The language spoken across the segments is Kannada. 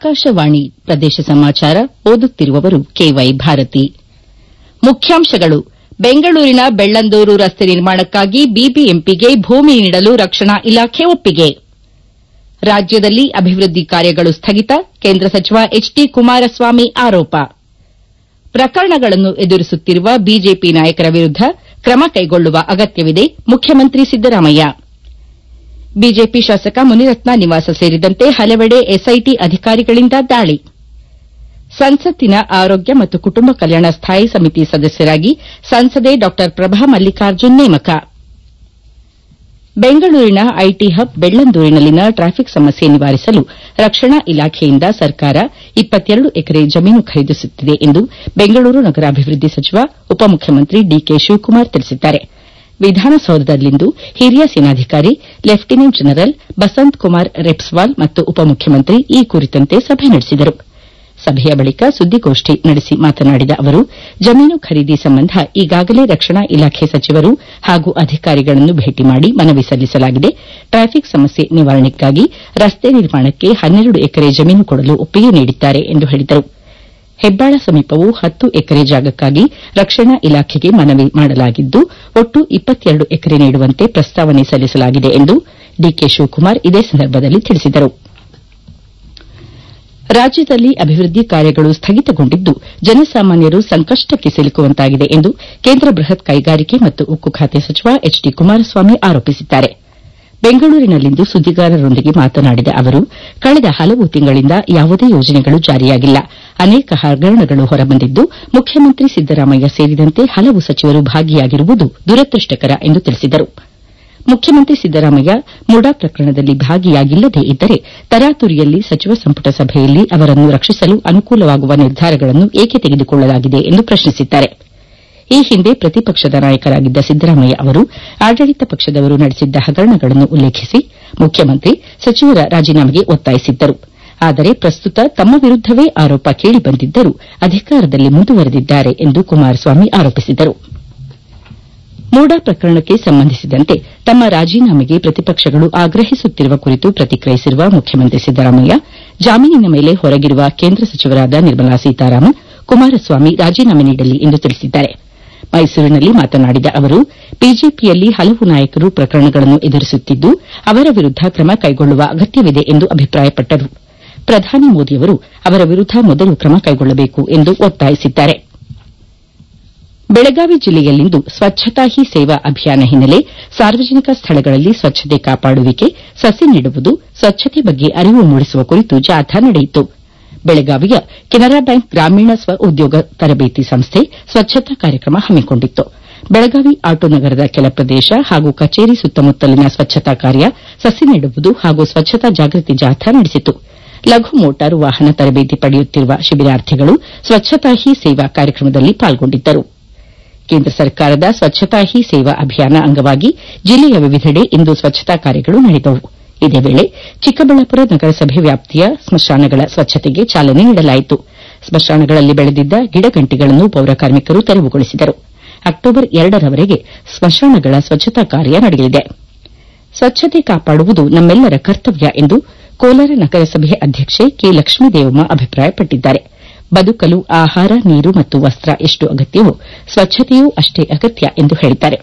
ಆಕಾಶವಾಣಿ ಪ್ರದೇಶ ಸಮಾಚಾರ ಓದುತ್ತಿರುವವರು ಕೆವೈ ಭಾರತಿ ಮುಖ್ಯಾಂಶಗಳು ಬೆಂಗಳೂರಿನ ಬೆಳ್ಳಂದೂರು ರಸ್ತೆ ನಿರ್ಮಾಣಕ್ಕಾಗಿ ಬಿಬಿಎಂಪಿಗೆ ಭೂಮಿ ನೀಡಲು ರಕ್ಷಣಾ ಇಲಾಖೆ ಒಪ್ಪಿಗೆ ರಾಜ್ಯದಲ್ಲಿ ಅಭಿವೃದ್ದಿ ಕಾರ್ಯಗಳು ಸ್ಥಗಿತ ಕೇಂದ್ರ ಸಚಿವ ಎಚ್ಡಿ ಕುಮಾರಸ್ವಾಮಿ ಆರೋಪ ಪ್ರಕರಣಗಳನ್ನು ಎದುರಿಸುತ್ತಿರುವ ಬಿಜೆಪಿ ನಾಯಕರ ವಿರುದ್ದ ಕ್ರಮ ಕೈಗೊಳ್ಳುವ ಅಗತ್ಯವಿದೆ ಮುಖ್ಯಮಂತ್ರಿ ಸಿದ್ದರಾಮಯ್ಯ ಬಿಜೆಪಿ ಶಾಸಕ ಮುನಿರತ್ನ ನಿವಾಸ ಸೇರಿದಂತೆ ಹಲವೆಡೆ ಎಸ್ಐಟಿ ಅಧಿಕಾರಿಗಳಿಂದ ದಾಳಿ ಸಂಸತ್ತಿನ ಆರೋಗ್ಯ ಮತ್ತು ಕುಟುಂಬ ಕಲ್ಯಾಣ ಸ್ಥಾಯಿ ಸಮಿತಿ ಸದಸ್ಯರಾಗಿ ಸಂಸದೆ ಡಾ ಪ್ರಭಾ ಮಲ್ಲಿಕಾರ್ಜುನ್ ನೇಮಕ ಬೆಂಗಳೂರಿನ ಐಟಿ ಹಬ್ ಬೆಳ್ಳಂದೂರಿನಲ್ಲಿನ ಟ್ರಾಫಿಕ್ ಸಮಸ್ಯೆ ನಿವಾರಿಸಲು ರಕ್ಷಣಾ ಇಲಾಖೆಯಿಂದ ಸರ್ಕಾರ ಎಕರೆ ಜಮೀನು ಖರೀದಿಸುತ್ತಿದೆ ಎಂದು ಬೆಂಗಳೂರು ನಗರಾಭಿವೃದ್ದಿ ಸಚಿವ ಉಪಮುಖ್ಯಮಂತ್ರಿ ಡಿಕೆ ಶಿವಕುಮಾರ್ ತಿಳಿಸಿದ್ದಾರೆ ವಿಧಾನಸೌಧದಲ್ಲಿಂದು ಹಿರಿಯ ಸೇನಾಧಿಕಾರಿ ಲೆಫ್ಟಿನೆಂಟ್ ಜನರಲ್ ಬಸಂತ್ ಕುಮಾರ್ ರೆಪ್ಸ್ವಾಲ್ ಮತ್ತು ಉಪಮುಖ್ಯಮಂತ್ರಿ ಈ ಕುರಿತಂತೆ ಸಭೆ ನಡೆಸಿದರು ಸಭೆಯ ಬಳಿಕ ಸುದ್ದಿಗೋಷ್ಠಿ ನಡೆಸಿ ಮಾತನಾಡಿದ ಅವರು ಜಮೀನು ಖರೀದಿ ಸಂಬಂಧ ಈಗಾಗಲೇ ರಕ್ಷಣಾ ಇಲಾಖೆ ಸಚಿವರು ಹಾಗೂ ಅಧಿಕಾರಿಗಳನ್ನು ಭೇಟಿ ಮಾಡಿ ಮನವಿ ಸಲ್ಲಿಸಲಾಗಿದೆ ಟ್ರಾಫಿಕ್ ಸಮಸ್ಯೆ ನಿವಾರಣೆಗಾಗಿ ರಸ್ತೆ ನಿರ್ಮಾಣಕ್ಕೆ ಹನ್ನೆರಡು ಎಕರೆ ಜಮೀನು ಕೊಡಲು ಒಪ್ಪಿಗೆ ನೀಡಿದ್ದಾರೆ ಎಂದು ಹೇಳಿದರು ಹೆಬ್ಬಾಳ ಸಮೀಪವೂ ಹತ್ತು ಎಕರೆ ಜಾಗಕ್ಕಾಗಿ ರಕ್ಷಣಾ ಇಲಾಖೆಗೆ ಮನವಿ ಮಾಡಲಾಗಿದ್ದು ಒಟ್ಟು ಇಪ್ಪತ್ತೆರಡು ಎಕರೆ ನೀಡುವಂತೆ ಪ್ರಸ್ತಾವನೆ ಸಲ್ಲಿಸಲಾಗಿದೆ ಎಂದು ಡಿಕೆ ಶಿವಕುಮಾರ್ ಇದೇ ಸಂದರ್ಭದಲ್ಲಿ ತಿಳಿಸಿದರು ರಾಜ್ಯದಲ್ಲಿ ಅಭಿವೃದ್ದಿ ಕಾರ್ಯಗಳು ಸ್ಥಗಿತಗೊಂಡಿದ್ದು ಜನಸಾಮಾನ್ಯರು ಸಂಕಷ್ಟಕ್ಕೆ ಸಿಲುಕುವಂತಾಗಿದೆ ಎಂದು ಕೇಂದ್ರ ಬೃಹತ್ ಕೈಗಾರಿಕೆ ಮತ್ತು ಉಕ್ಕು ಖಾತೆ ಸಚಿವ ಎಚ್ ಡಿ ಕುಮಾರಸ್ವಾಮಿ ಆರೋಪಿಸಿದ್ದಾರೆ ಬೆಂಗಳೂರಿನಲ್ಲಿಂದು ಸುದ್ದಿಗಾರರೊಂದಿಗೆ ಮಾತನಾಡಿದ ಅವರು ಕಳೆದ ಹಲವು ತಿಂಗಳಿಂದ ಯಾವುದೇ ಯೋಜನೆಗಳು ಜಾರಿಯಾಗಿಲ್ಲ ಅನೇಕ ಹಗರಣಗಳು ಹೊರಬಂದಿದ್ದು ಮುಖ್ಯಮಂತ್ರಿ ಸಿದ್ದರಾಮಯ್ಯ ಸೇರಿದಂತೆ ಹಲವು ಸಚಿವರು ಭಾಗಿಯಾಗಿರುವುದು ದುರದೃಷ್ಟಕರ ಎಂದು ತಿಳಿಸಿದರು ಮುಖ್ಯಮಂತ್ರಿ ಸಿದ್ದರಾಮಯ್ಯ ಮುಡಾ ಪ್ರಕರಣದಲ್ಲಿ ಭಾಗಿಯಾಗಿಲ್ಲದೇ ಇದ್ದರೆ ತರಾತುರಿಯಲ್ಲಿ ಸಚಿವ ಸಂಪುಟ ಸಭೆಯಲ್ಲಿ ಅವರನ್ನು ರಕ್ಷಿಸಲು ಅನುಕೂಲವಾಗುವ ನಿರ್ಧಾರಗಳನ್ನು ಏಕೆ ತೆಗೆದುಕೊಳ್ಳಲಾಗಿದೆ ಎಂದು ಪ್ರಶ್ನಿಸಿದ್ದಾರೆ ಈ ಹಿಂದೆ ಪ್ರತಿಪಕ್ಷದ ನಾಯಕರಾಗಿದ್ದ ಸಿದ್ದರಾಮಯ್ಯ ಅವರು ಆಡಳಿತ ಪಕ್ಷದವರು ನಡೆಸಿದ್ದ ಹಗರಣಗಳನ್ನು ಉಲ್ಲೇಖಿಸಿ ಮುಖ್ಯಮಂತ್ರಿ ಸಚಿವರ ರಾಜೀನಾಮೆಗೆ ಒತ್ತಾಯಿಸಿದ್ದರು ಆದರೆ ಪ್ರಸ್ತುತ ತಮ್ಮ ವಿರುದ್ದವೇ ಆರೋಪ ಕೇಳಿಬಂದಿದ್ದರೂ ಅಧಿಕಾರದಲ್ಲಿ ಮುಂದುವರೆದಿದ್ದಾರೆ ಎಂದು ಕುಮಾರಸ್ವಾಮಿ ಆರೋಪಿಸಿದರು ಮೂಡಾ ಪ್ರಕರಣಕ್ಕೆ ಸಂಬಂಧಿಸಿದಂತೆ ತಮ್ಮ ರಾಜೀನಾಮೆಗೆ ಪ್ರತಿಪಕ್ಷಗಳು ಆಗ್ರಹಿಸುತ್ತಿರುವ ಕುರಿತು ಪ್ರತಿಕ್ರಿಯಿಸಿರುವ ಮುಖ್ಯಮಂತ್ರಿ ಸಿದ್ದರಾಮಯ್ಯ ಜಾಮೀನಿನ ಮೇಲೆ ಹೊರಗಿರುವ ಕೇಂದ್ರ ಸಚಿವರಾದ ನಿರ್ಮಲಾ ಸೀತಾರಾಮನ್ ಕುಮಾರಸ್ವಾಮಿ ರಾಜೀನಾಮೆ ನೀಡಲಿ ಎಂದು ತಿಳಿಸಿದ್ದಾರೆ ಮೈಸೂರಿನಲ್ಲಿ ಮಾತನಾಡಿದ ಅವರು ಬಿಜೆಪಿಯಲ್ಲಿ ಹಲವು ನಾಯಕರು ಪ್ರಕರಣಗಳನ್ನು ಎದುರಿಸುತ್ತಿದ್ದು ಅವರ ವಿರುದ್ದ ಕ್ರಮ ಕೈಗೊಳ್ಳುವ ಅಗತ್ಯವಿದೆ ಎಂದು ಅಭಿಪ್ರಾಯಪಟ್ಟರು ಪ್ರಧಾನಿ ಮೋದಿಯವರು ಅವರ ವಿರುದ್ದ ಮೊದಲು ಕ್ರಮ ಕೈಗೊಳ್ಳಬೇಕು ಎಂದು ಒತ್ತಾಯಿಸಿದ್ದಾರೆ ಬೆಳಗಾವಿ ಜಿಲ್ಲೆಯಲ್ಲಿಂದು ಸ್ವಚ್ಛತಾ ಹಿ ಸೇವಾ ಅಭಿಯಾನ ಹಿನ್ನೆಲೆ ಸಾರ್ವಜನಿಕ ಸ್ಥಳಗಳಲ್ಲಿ ಸ್ವಚ್ಛತೆ ಕಾಪಾಡುವಿಕೆ ಸಸಿ ನೆಡುವುದು ಸ್ವಚ್ಛತೆ ಬಗ್ಗೆ ಅರಿವು ಮೂಡಿಸುವ ಕುರಿತು ಜಾಥಾ ನಡೆಯಿತು ಬೆಳಗಾವಿಯ ಕೆನರಾ ಬ್ಯಾಂಕ್ ಗ್ರಾಮೀಣ ಸ್ವ ಉದ್ಯೋಗ ತರಬೇತಿ ಸಂಸ್ಥೆ ಸ್ವಚ್ಛತಾ ಕಾರ್ಯಕ್ರಮ ಹಮ್ಮಿಕೊಂಡಿತ್ತು ಬೆಳಗಾವಿ ಆಟೋ ನಗರದ ಕೆಲ ಪ್ರದೇಶ ಹಾಗೂ ಕಚೇರಿ ಸುತ್ತಮುತ್ತಲಿನ ಸ್ವಚ್ಛತಾ ಕಾರ್ಯ ಸಸಿ ನೆಡುವುದು ಹಾಗೂ ಸ್ವಚ್ಛತಾ ಜಾಗೃತಿ ಜಾಥಾ ನಡೆಸಿತು ಲಘು ಮೋಟಾರು ವಾಹನ ತರಬೇತಿ ಪಡೆಯುತ್ತಿರುವ ಶಿಬಿರಾರ್ಥಿಗಳು ಸ್ವಚ್ಛತಾ ಹಿ ಸೇವಾ ಕಾರ್ಯಕ್ರಮದಲ್ಲಿ ಪಾಲ್ಗೊಂಡಿದ್ದರು ಕೇಂದ್ರ ಸರ್ಕಾರದ ಸ್ವಚ್ಛತಾ ಹಿ ಸೇವಾ ಅಭಿಯಾನ ಅಂಗವಾಗಿ ಜಿಲ್ಲೆಯ ವಿವಿಧೆಡೆ ಇಂದು ಸ್ವಚ್ಛತಾ ಕಾರ್ಯಗಳು ನಡೆದವು ಇದೇ ವೇಳೆ ಚಿಕ್ಕಬಳ್ಳಾಪುರ ನಗರಸಭೆ ವ್ಯಾಪ್ತಿಯ ಸ್ಮಶಾನಗಳ ಸ್ವಚ್ಛತೆಗೆ ಚಾಲನೆ ನೀಡಲಾಯಿತು ಸ್ಮಶಾನಗಳಲ್ಲಿ ಬೆಳೆದಿದ್ದ ಗಿಡಗಂಟಿಗಳನ್ನು ಪೌರ ಕಾರ್ಮಿಕರು ತೆರವುಗೊಳಿಸಿದರು ಅಕ್ಟೋಬರ್ ಎರಡರವರೆಗೆ ಸ್ಮಶಾನಗಳ ಸ್ವಚ್ಛತಾ ಕಾರ್ಯ ನಡೆಯಲಿದೆ ಸ್ವಚ್ಛತೆ ಕಾಪಾಡುವುದು ನಮ್ಮೆಲ್ಲರ ಕರ್ತವ್ಯ ಎಂದು ಕೋಲಾರ ನಗರಸಭೆ ಅಧ್ಯಕ್ಷೆ ಕೆ ಲಕ್ಷ್ಮೀದೇವಮ್ಮ ಅಭಿಪ್ರಾಯಪಟ್ಟಿದ್ದಾರೆ ಬದುಕಲು ಆಹಾರ ನೀರು ಮತ್ತು ವಸ್ತ್ರ ಎಷ್ಟು ಅಗತ್ಯವೋ ಸ್ವಚ್ಛತೆಯೂ ಅಷ್ಟೇ ಅಗತ್ಯ ಎಂದು ಹೇಳಿದ್ದಾರೆ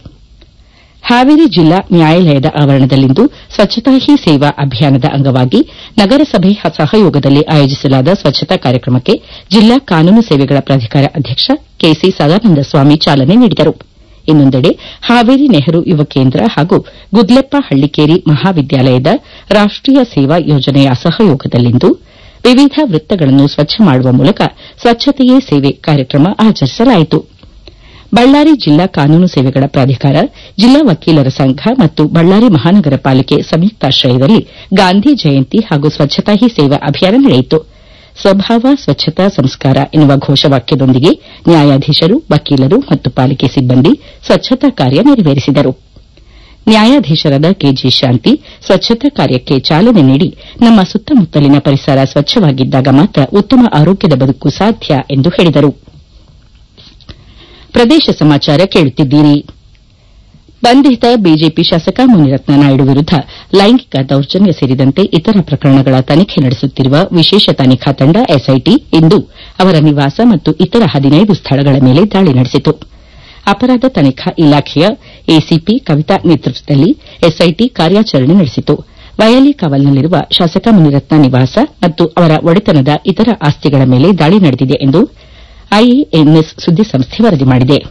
ಹಾವೇರಿ ಜಿಲ್ಲಾ ನ್ಯಾಯಾಲಯದ ಆವರಣದಲ್ಲಿಂದು ಸ್ವಚ್ಛತಾ ಹಿ ಸೇವಾ ಅಭಿಯಾನದ ಅಂಗವಾಗಿ ನಗರಸಭೆ ಸಹಯೋಗದಲ್ಲಿ ಆಯೋಜಿಸಲಾದ ಸ್ವಚ್ಛತಾ ಕಾರ್ಯಕ್ರಮಕ್ಕೆ ಜಿಲ್ಲಾ ಕಾನೂನು ಸೇವೆಗಳ ಪ್ರಾಧಿಕಾರ ಅಧ್ಯಕ್ಷ ಕೆಸಿ ಸದಾನಂದ ಸ್ವಾಮಿ ಚಾಲನೆ ನೀಡಿದರು ಇನ್ನೊಂದೆಡೆ ಹಾವೇರಿ ನೆಹರು ಯುವ ಕೇಂದ್ರ ಹಾಗೂ ಗುದ್ಲೆಪ್ಪ ಹಳ್ಳಿಕೇರಿ ಮಹಾವಿದ್ಯಾಲಯದ ರಾಷ್ಟೀಯ ಸೇವಾ ಯೋಜನೆಯ ಸಹಯೋಗದಲ್ಲಿಂದು ವಿವಿಧ ವೃತ್ತಗಳನ್ನು ಸ್ವಚ್ಛ ಮಾಡುವ ಮೂಲಕ ಸ್ವಚ್ಛತೆಯೇ ಸೇವೆ ಕಾರ್ಯಕ್ರಮ ಆಚರಿಸಲಾಯಿತು ಬಳ್ಳಾರಿ ಜಿಲ್ಲಾ ಕಾನೂನು ಸೇವೆಗಳ ಪ್ರಾಧಿಕಾರ ಜಿಲ್ಲಾ ವಕೀಲರ ಸಂಘ ಮತ್ತು ಬಳ್ಳಾರಿ ಮಹಾನಗರ ಪಾಲಿಕೆ ಸಂಯುಕ್ತಾಶ್ರಯದಲ್ಲಿ ಗಾಂಧಿ ಜಯಂತಿ ಹಾಗೂ ಸ್ವಚ್ಛತಾ ಹಿ ಸೇವಾ ಅಭಿಯಾನ ನಡೆಯಿತು ಸ್ವಭಾವ ಸ್ವಚ್ಛತಾ ಸಂಸ್ಕಾರ ಎನ್ನುವ ಘೋಷವಾಕ್ಯದೊಂದಿಗೆ ನ್ಯಾಯಾಧೀಶರು ವಕೀಲರು ಮತ್ತು ಪಾಲಿಕೆ ಸಿಬ್ಬಂದಿ ಸ್ವಚ್ಛತಾ ಕಾರ್ಯ ನೆರವೇರಿಸಿದರು ನ್ಯಾಯಾಧೀಶರಾದ ಕೆಜಿ ಶಾಂತಿ ಸ್ವಚ್ಛತಾ ಕಾರ್ಯಕ್ಕೆ ಚಾಲನೆ ನೀಡಿ ನಮ್ಮ ಸುತ್ತಮುತ್ತಲಿನ ಪರಿಸರ ಸ್ವಚ್ಛವಾಗಿದ್ದಾಗ ಮಾತ್ರ ಉತ್ತಮ ಆರೋಗ್ಯದ ಬದುಕು ಸಾಧ್ಯ ಎಂದು ಹೇಳಿದರು ಪ್ರದೇಶ ಸಮಾಚಾರ ಕೇಳುತ್ತಿದ್ದೀರಿ ಬಂಧಿತ ಬಿಜೆಪಿ ಶಾಸಕ ಮುನಿರತ್ನ ನಾಯ್ಡು ವಿರುದ್ದ ಲೈಂಗಿಕ ದೌರ್ಜನ್ಯ ಸೇರಿದಂತೆ ಇತರ ಪ್ರಕರಣಗಳ ತನಿಖೆ ನಡೆಸುತ್ತಿರುವ ವಿಶೇಷ ತನಿಖಾ ತಂಡ ಎಸ್ಐಟಿ ಇಂದು ಅವರ ನಿವಾಸ ಮತ್ತು ಇತರ ಹದಿನೈದು ಸ್ಥಳಗಳ ಮೇಲೆ ದಾಳಿ ನಡೆಸಿತು ಅಪರಾಧ ತನಿಖಾ ಇಲಾಖೆಯ ಎಸಿಪಿ ಕವಿತಾ ನೇತೃತ್ವದಲ್ಲಿ ಎಸ್ಐಟಿ ಕಾರ್ಯಾಚರಣೆ ನಡೆಸಿತು ವಯಲಿ ಕಾವಲ್ನಲ್ಲಿರುವ ಶಾಸಕ ಮುನಿರತ್ನ ನಿವಾಸ ಮತ್ತು ಅವರ ಒಡೆತನದ ಇತರ ಆಸ್ತಿಗಳ ಮೇಲೆ ದಾಳಿ ನಡೆದಿದೆ ಎಂದು ಐಎಎನ್ಎಸ್ ಸುದ್ದಿಸಂಸ್ಥೆ ವರದಿ ಮಾಡಿದೆ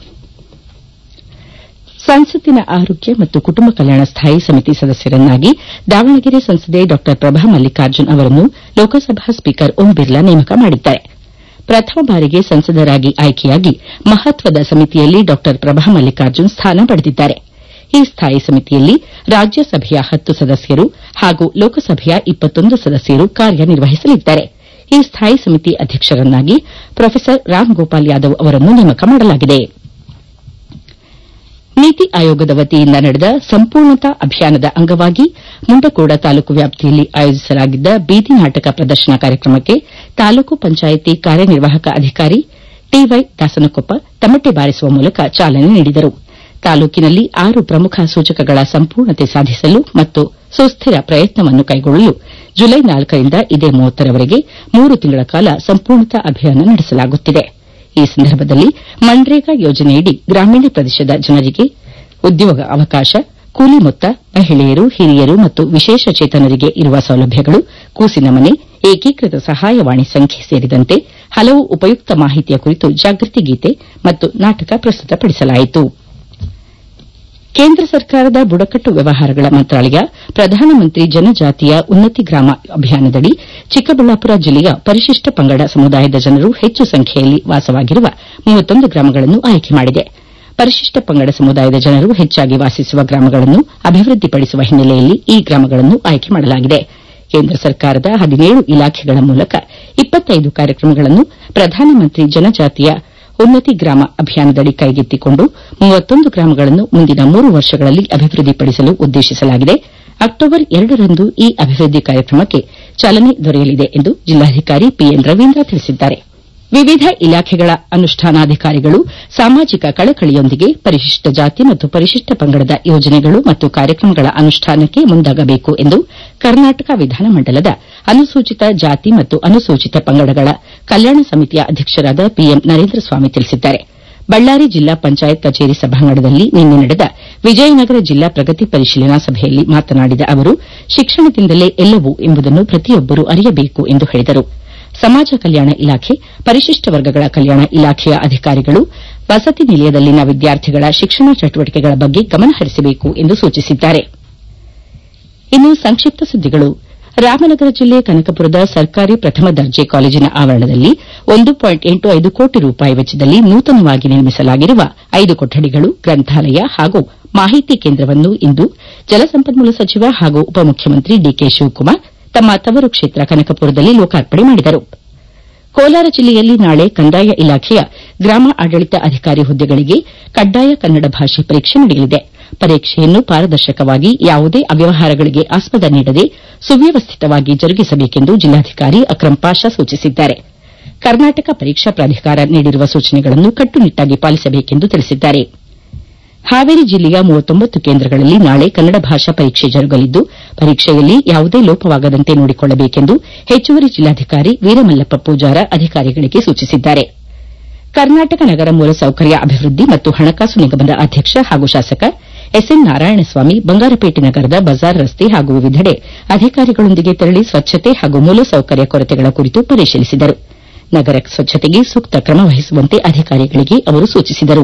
ಸಂಸತ್ತಿನ ಆರೋಗ್ಯ ಮತ್ತು ಕುಟುಂಬ ಕಲ್ಯಾಣ ಸ್ಥಾಯಿ ಸಮಿತಿ ಸದಸ್ಯರನ್ನಾಗಿ ದಾವಣಗೆರೆ ಸಂಸದೆ ಡಾ ಪ್ರಭಾ ಮಲ್ಲಿಕಾರ್ಜುನ್ ಅವರನ್ನು ಲೋಕಸಭಾ ಸ್ಪೀಕರ್ ಓಂ ಬಿರ್ಲಾ ನೇಮಕ ಮಾಡಿದ್ದಾರೆ ಪ್ರಥಮ ಬಾರಿಗೆ ಸಂಸದರಾಗಿ ಆಯ್ಕೆಯಾಗಿ ಮಹತ್ವದ ಸಮಿತಿಯಲ್ಲಿ ಡಾ ಪ್ರಭಾ ಮಲ್ಲಿಕಾರ್ಜುನ್ ಸ್ಥಾನ ಪಡೆದಿದ್ದಾರೆ ಈ ಸ್ಥಾಯಿ ಸಮಿತಿಯಲ್ಲಿ ರಾಜ್ಯಸಭೆಯ ಹತ್ತು ಸದಸ್ಯರು ಹಾಗೂ ಲೋಕಸಭೆಯ ಇಪ್ಪತ್ತೊಂದು ಸದಸ್ಯರು ಕಾರ್ಯನಿರ್ವಹಿಸಲಿದ್ದಾರೆ ಈ ಸ್ಥಾಯಿ ಸಮಿತಿ ಅಧ್ಯಕ್ಷರನ್ನಾಗಿ ಪ್ರೊಫೆಸರ್ ರಾಮ್ ಗೋಪಾಲ್ ಯಾದವ್ ಅವರನ್ನು ನೇಮಕ ಮಾಡಲಾಗಿದೆ ನೀತಿ ಆಯೋಗದ ವತಿಯಿಂದ ನಡೆದ ಸಂಪೂರ್ಣತಾ ಅಭಿಯಾನದ ಅಂಗವಾಗಿ ಮುಂಡಗೋಡ ತಾಲೂಕು ವ್ಯಾಪ್ತಿಯಲ್ಲಿ ಆಯೋಜಿಸಲಾಗಿದ್ದ ಬೀದಿ ನಾಟಕ ಪ್ರದರ್ಶನ ಕಾರ್ಯಕ್ರಮಕ್ಕೆ ತಾಲೂಕು ಪಂಚಾಯಿತಿ ಕಾರ್ಯನಿರ್ವಾಹಕ ಅಧಿಕಾರಿ ಟಿವೈ ದಾಸನಕೊಪ್ಪ ತಮಟೆ ಬಾರಿಸುವ ಮೂಲಕ ಚಾಲನೆ ನೀಡಿದರು ತಾಲೂಕಿನಲ್ಲಿ ಆರು ಪ್ರಮುಖ ಸೂಚಕಗಳ ಸಂಪೂರ್ಣತೆ ಸಾಧಿಸಲು ಮತ್ತು ಸುಸ್ದಿರ ಪ್ರಯತ್ನವನ್ನು ಕೈಗೊಳ್ಳಲು ಜುಲೈ ನಾಲ್ಕರಿಂದ ಇದೇ ಮೂವತ್ತರವರೆಗೆ ಮೂರು ತಿಂಗಳ ಕಾಲ ಸಂಪೂರ್ಣತಾ ಅಭಿಯಾನ ನಡೆಸಲಾಗುತ್ತಿದೆ ಈ ಸಂದರ್ಭದಲ್ಲಿ ಮನ್ರೇಗಾ ಯೋಜನೆಯಡಿ ಗ್ರಾಮೀಣ ಪ್ರದೇಶದ ಜನರಿಗೆ ಉದ್ಯೋಗ ಅವಕಾಶ ಕೂಲಿ ಮೊತ್ತ ಮಹಿಳೆಯರು ಹಿರಿಯರು ಮತ್ತು ವಿಶೇಷ ಚೇತನರಿಗೆ ಇರುವ ಸೌಲಭ್ಯಗಳು ಕೂಸಿನ ಮನೆ ಏಕೀಕೃತ ಸಹಾಯವಾಣಿ ಸಂಖ್ಯೆ ಸೇರಿದಂತೆ ಹಲವು ಉಪಯುಕ್ತ ಮಾಹಿತಿಯ ಕುರಿತು ಜಾಗೃತಿ ಗೀತೆ ಮತ್ತು ನಾಟಕ ಪ್ರಸ್ತುತಪಡಿಸಲಾಯಿತು ಕೇಂದ್ರ ಸರ್ಕಾರದ ಬುಡಕಟ್ಟು ವ್ಯವಹಾರಗಳ ಮಂತ್ರಾಲಯ ಪ್ರಧಾನಮಂತ್ರಿ ಜನಜಾತಿಯ ಉನ್ನತಿ ಗ್ರಾಮ ಅಭಿಯಾನದಡಿ ಚಿಕ್ಕಬಳ್ಳಾಪುರ ಜಿಲ್ಲೆಯ ಪರಿಶಿಷ್ಟ ಪಂಗಡ ಸಮುದಾಯದ ಜನರು ಹೆಚ್ಚು ಸಂಖ್ಯೆಯಲ್ಲಿ ವಾಸವಾಗಿರುವ ಮೂವತ್ತೊಂದು ಗ್ರಾಮಗಳನ್ನು ಆಯ್ಕೆ ಮಾಡಿದೆ ಪರಿಶಿಷ್ಟ ಪಂಗಡ ಸಮುದಾಯದ ಜನರು ಹೆಚ್ಚಾಗಿ ವಾಸಿಸುವ ಗ್ರಾಮಗಳನ್ನು ಅಭಿವೃದ್ದಿಪಡಿಸುವ ಹಿನ್ನೆಲೆಯಲ್ಲಿ ಈ ಗ್ರಾಮಗಳನ್ನು ಆಯ್ಕೆ ಮಾಡಲಾಗಿದೆ ಕೇಂದ್ರ ಸರ್ಕಾರದ ಹದಿನೇಳು ಇಲಾಖೆಗಳ ಮೂಲಕ ಇಪ್ಪತ್ತೈದು ಕಾರ್ಯಕ್ರಮಗಳನ್ನು ಪ್ರಧಾನಮಂತ್ರಿ ಜನಜಾತಿಯ ಉನ್ನತಿ ಗ್ರಾಮ ಅಭಿಯಾನದಡಿ ಕೈಗೆತ್ತಿಕೊಂಡು ಮೂವತ್ತೊಂದು ಗ್ರಾಮಗಳನ್ನು ಮುಂದಿನ ಮೂರು ವರ್ಷಗಳಲ್ಲಿ ಅಭಿವೃದ್ದಿಪಡಿಸಲು ಉದ್ದೇಶಿಸಲಾಗಿದೆ ಅಕ್ಟೋಬರ್ ಎರಡರಂದು ಈ ಅಭಿವೃದ್ದಿ ಕಾರ್ಯಕ್ರಮಕ್ಕೆ ಚಾಲನೆ ದೊರೆಯಲಿದೆ ಎಂದು ಜಿಲ್ಲಾಧಿಕಾರಿ ಪಿಎನ್ ರವೀಂದ್ರ ತಿಳಿಸಿದ್ದಾರೆ ವಿವಿಧ ಇಲಾಖೆಗಳ ಅನುಷ್ಠಾನಾಧಿಕಾರಿಗಳು ಸಾಮಾಜಿಕ ಕಳಕಳಿಯೊಂದಿಗೆ ಪರಿಶಿಷ್ಟ ಜಾತಿ ಮತ್ತು ಪರಿಶಿಷ್ಟ ಪಂಗಡದ ಯೋಜನೆಗಳು ಮತ್ತು ಕಾರ್ಯಕ್ರಮಗಳ ಅನುಷ್ಠಾನಕ್ಕೆ ಮುಂದಾಗಬೇಕು ಎಂದು ಕರ್ನಾಟಕ ವಿಧಾನಮಂಡಲದ ಅನುಸೂಚಿತ ಜಾತಿ ಮತ್ತು ಅನುಸೂಚಿತ ಪಂಗಡಗಳ ಕಲ್ಯಾಣ ಸಮಿತಿಯ ಅಧ್ಯಕ್ಷರಾದ ಪಿಎಂ ನರೇಂದ್ರ ಸ್ವಾಮಿ ತಿಳಿಸಿದ್ದಾರೆ ಬಳ್ಳಾರಿ ಜಿಲ್ಲಾ ಪಂಚಾಯತ್ ಕಚೇರಿ ಸಭಾಂಗಣದಲ್ಲಿ ನಿನ್ನೆ ನಡೆದ ವಿಜಯನಗರ ಜಿಲ್ಲಾ ಪ್ರಗತಿ ಪರಿಶೀಲನಾ ಸಭೆಯಲ್ಲಿ ಮಾತನಾಡಿದ ಅವರು ಶಿಕ್ಷಣದಿಂದಲೇ ಎಲ್ಲವೂ ಎಂಬುದನ್ನು ಪ್ರತಿಯೊಬ್ಬರು ಅರಿಯಬೇಕು ಎಂದು ಹೇಳಿದರು ಸಮಾಜ ಕಲ್ಯಾಣ ಇಲಾಖೆ ಪರಿಶಿಷ್ಟ ವರ್ಗಗಳ ಕಲ್ಯಾಣ ಇಲಾಖೆಯ ಅಧಿಕಾರಿಗಳು ವಸತಿ ನಿಲಯದಲ್ಲಿನ ವಿದ್ಯಾರ್ಥಿಗಳ ಶಿಕ್ಷಣ ಚಟುವಟಿಕೆಗಳ ಬಗ್ಗೆ ಗಮನಹರಿಸಬೇಕು ಎಂದು ಸೂಚಿಸಿದ್ದಾರೆ ಇನ್ನು ಸಂಕ್ಷಿಪ್ತ ಸುದ್ದಿಗಳು ರಾಮನಗರ ಜಿಲ್ಲೆ ಕನಕಪುರದ ಸರ್ಕಾರಿ ಪ್ರಥಮ ದರ್ಜೆ ಕಾಲೇಜಿನ ಆವರಣದಲ್ಲಿ ಒಂದು ಪಾಯಿಂಟ್ ಎಂಟು ಐದು ಕೋಟಿ ರೂಪಾಯಿ ವೆಚ್ಚದಲ್ಲಿ ನೂತನವಾಗಿ ನಿರ್ಮಿಸಲಾಗಿರುವ ಐದು ಕೊಠಡಿಗಳು ಗ್ರಂಥಾಲಯ ಹಾಗೂ ಮಾಹಿತಿ ಕೇಂದ್ರವನ್ನು ಇಂದು ಜಲಸಂಪನ್ಮೂಲ ಸಚಿವ ಹಾಗೂ ಉಪಮುಖ್ಯಮಂತ್ರಿ ಡಿಕೆ ಶಿವಕುಮಾರ್ ತಮ್ಮ ತವರು ಕ್ಷೇತ್ರ ಕನಕಪುರದಲ್ಲಿ ಲೋಕಾರ್ಪಣೆ ಮಾಡಿದರು ಕೋಲಾರ ಜಿಲ್ಲೆಯಲ್ಲಿ ನಾಳೆ ಕಂದಾಯ ಇಲಾಖೆಯ ಗ್ರಾಮ ಆಡಳಿತ ಅಧಿಕಾರಿ ಹುದ್ದೆಗಳಿಗೆ ಕಡ್ಡಾಯ ಕನ್ನಡ ಭಾಷೆ ಪರೀಕ್ಷೆ ನಡೆಯಲಿದೆ ಪರೀಕ್ಷೆಯನ್ನು ಪಾರದರ್ಶಕವಾಗಿ ಯಾವುದೇ ಅವ್ಯವಹಾರಗಳಿಗೆ ಆಸ್ಪದ ನೀಡದೆ ಸುವ್ಯವಸ್ಥಿತವಾಗಿ ಜರುಗಿಸಬೇಕೆಂದು ಜಿಲ್ಲಾಧಿಕಾರಿ ಅಕ್ರಂ ಪಾಷಾ ಸೂಚಿಸಿದ್ದಾರೆ ಕರ್ನಾಟಕ ಪರೀಕ್ಷಾ ಪ್ರಾಧಿಕಾರ ನೀಡಿರುವ ಸೂಚನೆಗಳನ್ನು ಕಟ್ಟುನಿಟ್ಟಾಗಿ ಪಾಲಿಸಬೇಕೆಂದು ತಿಳಿಸಿದ್ದಾರೆ ಹಾವೇರಿ ಜಿಲ್ಲೆಯ ಮೂವತ್ತೊಂಬತ್ತು ಕೇಂದ್ರಗಳಲ್ಲಿ ನಾಳೆ ಕನ್ನಡ ಭಾಷಾ ಪರೀಕ್ಷೆ ಜರುಗಲಿದ್ದು ಪರೀಕ್ಷೆಯಲ್ಲಿ ಯಾವುದೇ ಲೋಪವಾಗದಂತೆ ನೋಡಿಕೊಳ್ಳಬೇಕೆಂದು ಹೆಚ್ಚುವರಿ ಜಿಲ್ಲಾಧಿಕಾರಿ ವೀರಮಲ್ಲಪ್ಪ ಪೂಜಾರ ಅಧಿಕಾರಿಗಳಿಗೆ ಸೂಚಿಸಿದ್ದಾರೆ ಕರ್ನಾಟಕ ನಗರ ಮೂಲಸೌಕರ್ಯ ಅಭಿವೃದ್ದಿ ಮತ್ತು ಹಣಕಾಸು ನಿಗಮದ ಅಧ್ಯಕ್ಷ ಹಾಗೂ ಶಾಸಕ ಎಸ್ಎನ್ ನಾರಾಯಣಸ್ವಾಮಿ ಬಂಗಾರಪೇಟೆ ನಗರದ ಬಜಾರ್ ರಸ್ತೆ ಹಾಗೂ ವಿವಿಧೆಡೆ ಅಧಿಕಾರಿಗಳೊಂದಿಗೆ ತೆರಳಿ ಸ್ವಚ್ಛತೆ ಹಾಗೂ ಮೂಲಸೌಕರ್ಯ ಕೊರತೆಗಳ ಕುರಿತು ಪರಿಶೀಲಿಸಿದರು ನಗರ ಸ್ವಚ್ಛತೆಗೆ ಸೂಕ್ತ ಕ್ರಮ ವಹಿಸುವಂತೆ ಅಧಿಕಾರಿಗಳಿಗೆ ಅವರು ಸೂಚಿಸಿದರು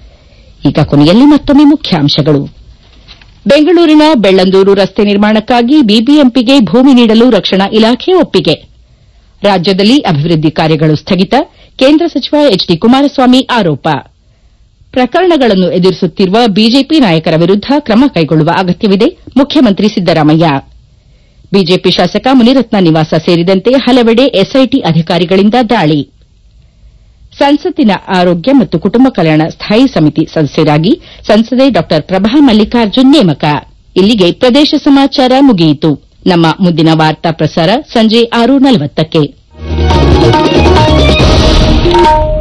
ಈಗ ಕೊನೆಯಲ್ಲಿ ಮತ್ತೊಮ್ಮೆ ಮುಖ್ಯಾಂಶಗಳು ಬೆಂಗಳೂರಿನ ಬೆಳ್ಳಂದೂರು ರಸ್ತೆ ನಿರ್ಮಾಣಕ್ಕಾಗಿ ಬಿಬಿಎಂಪಿಗೆ ಭೂಮಿ ನೀಡಲು ರಕ್ಷಣಾ ಇಲಾಖೆ ಒಪ್ಪಿಗೆ ರಾಜ್ಯದಲ್ಲಿ ಅಭಿವೃದ್ದಿ ಕಾರ್ಯಗಳು ಸ್ಥಗಿತ ಕೇಂದ್ರ ಸಚಿವ ಎಚ್ ಡಿ ಕುಮಾರಸ್ವಾಮಿ ಆರೋಪ ಪ್ರಕರಣಗಳನ್ನು ಎದುರಿಸುತ್ತಿರುವ ಬಿಜೆಪಿ ನಾಯಕರ ವಿರುದ್ದ ಕ್ರಮ ಕೈಗೊಳ್ಳುವ ಅಗತ್ಯವಿದೆ ಮುಖ್ಯಮಂತ್ರಿ ಸಿದ್ದರಾಮಯ್ಯ ಬಿಜೆಪಿ ಶಾಸಕ ಮುನಿರತ್ನ ನಿವಾಸ ಸೇರಿದಂತೆ ಹಲವೆಡೆ ಎಸ್ಐಟಿ ಅಧಿಕಾರಿಗಳಿಂದ ದಾಳಿ ಸಂಸತ್ತಿನ ಆರೋಗ್ಯ ಮತ್ತು ಕುಟುಂಬ ಕಲ್ಯಾಣ ಸ್ಥಾಯಿ ಸಮಿತಿ ಸದಸ್ಯರಾಗಿ ಸಂಸದೆ ಡಾ ಪ್ರಭಾ ಮಲ್ಲಿಕಾರ್ಜುನ್ ನೇಮಕ ಇಲ್ಲಿಗೆ ಪ್ರದೇಶ ಸಮಾಚಾರ ಮುಗಿಯಿತು ನಮ್ಮ ಮುಂದಿನ ವಾರ್ತಾ ಪ್ರಸಾರ ಸಂಜೆ ಆರು ನಲವತ್ತಕ್ಕೆ